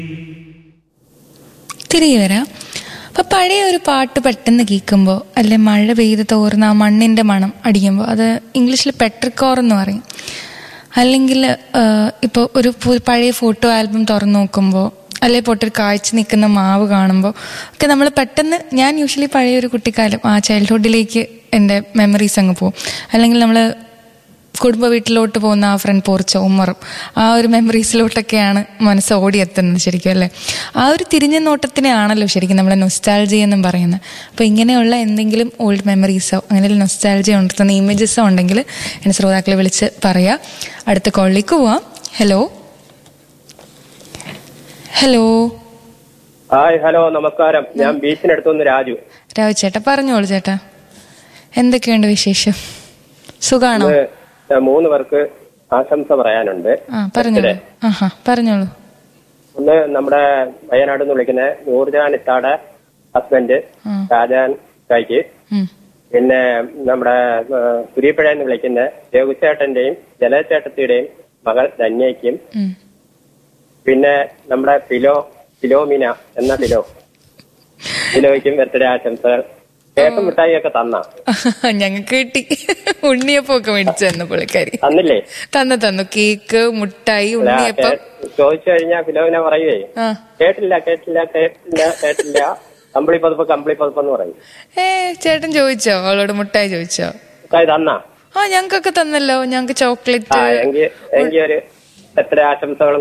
തിരികെ വരാം അപ്പൊ പഴയ ഒരു പാട്ട് പെട്ടെന്ന് കേൾക്കുമ്പോൾ അല്ലെ മഴ പെയ്ത് തോർന്ന ആ മണ്ണിന്റെ മണം അടിക്കുമ്പോൾ അത് ഇംഗ്ലീഷിൽ പെട്രിക്കോർ എന്ന് പറയും അല്ലെങ്കിൽ ഇപ്പോൾ ഒരു പു- പഴയ ഫോട്ടോ ആൽബം തുറന്നു നോക്കുമ്പോൾ അല്ലെ പൊട്ടൊരു കാഴ്ച നിൽക്കുന്ന മാവ് കാണുമ്പോൾ ഒക്കെ നമ്മൾ പെട്ടെന്ന് ഞാൻ യൂഷ്വലി പഴയ ഒരു കുട്ടിക്കാലം ആ ചൈൽഡ്ഹുഡിലേക്ക് എൻ്റെ മെമ്മറീസ് അങ്ങ് പോകും അല്ലെങ്കിൽ നമ്മൾ കുടുംബ വീട്ടിലോട്ട് പോകുന്ന ആ ഫ്രണ്ട് പോർച്ചോ ഉമ്മറും ആ ഒരു മെമ്മറീസിലോട്ടൊക്കെയാണ് മനസ്സ് ഓടിയെത്തുന്നത് ശരിക്കും അല്ലേ ആ ഒരു തിരിഞ്ഞ നോട്ടത്തിനെയാണല്ലോ ശരിക്കും നമ്മളെ നൊസ്റ്റാൾജി എന്നും പറയുന്നത് അപ്പോൾ ഇങ്ങനെയുള്ള എന്തെങ്കിലും ഓൾഡ് മെമ്മറീസോ അങ്ങനെ നൊസ്റ്റാൾജി ഉണർത്തുന്ന ഇമേജസോ ഉണ്ടെങ്കിൽ എന്നെ ശ്രോതാക്കളെ വിളിച്ച് പറയാം അടുത്ത കോളിലേക്ക് പോവാം ഹലോ ഹലോ ഹായ് ഹലോ നമസ്കാരം ഞാൻ ബീച്ചിനടുത്തുനിന്ന് രാജു രാജു ചേട്ടാ പറഞ്ഞോളൂ ചേട്ടാ എന്തൊക്കെയുണ്ട് വിശേഷം സുഖാണോ ഇന്ന് ഞാൻ മൂന്ന് പേർക്ക് ആശംസ പറയാനുണ്ട് ആ പറഞ്ഞോളൂ ആഹാ പറഞ്ഞോളൂ ഒന്ന് നമ്മുടെ വയനാട് നിന്ന് വിളിക്കുന്ന നൂർജഹാൻ ഇത്താടെ ഹസ്ബൻഡ് ആ. ഷാജാൻ കായ്ക്ക് ഉം. പിന്നെ നമ്മുടെ കുരിപ്പുഴ എന്ന് വിളിക്കുന്ന രഘുചേട്ടന്റെയും ജലചേട്ടത്തിയുടെയും മകൾ ധന്യയ്ക്കും ഉം. പിന്നെ നമ്മുടെ ഫിലോ ഫിലോമിന എന്ന ഫിലോ ഫിലോയ്ക്കും ബർത്ത്ഡേ ആശംസകൾ കേക്ക് മിഠായി ഒക്കെ തന്ന ഞങ്ങൾക്ക് കിട്ടി ഉണ്ണിയപ്പം ഒക്കെ മേടിച്ചു തന്നു പുള്ളിക്കാരി തന്നില്ലേ തന്നു തന്നു കേക്ക് മുട്ടായി അല്ല, ഉണ്ണിയപ്പം കേ- ചോദിച്ചു കഴിഞ്ഞാൽ ഫിലോമിന പറയുവേ ആ കേട്ടില്ല കേട്ടില്ല കേട്ടില്ല കേട്ടില്ല കമ്പിളി പതുപ്പ് കമ്പിളി പതുപ്പ് എന്ന് പറയും ഏ ചേട്ടൻ ചോദിച്ചോ അവളോട് മുട്ടായി ചോദിച്ചോ മിഠായി തന്നാ ആ ഞങ്ങൾക്കൊക്കെ തന്നല്ലോ ഞങ്ങക്ക് ആ ചോക്ലേറ്റ് എങ്കിൽ എങ്കിൽ ഒരു എത്ര ആശംസകളും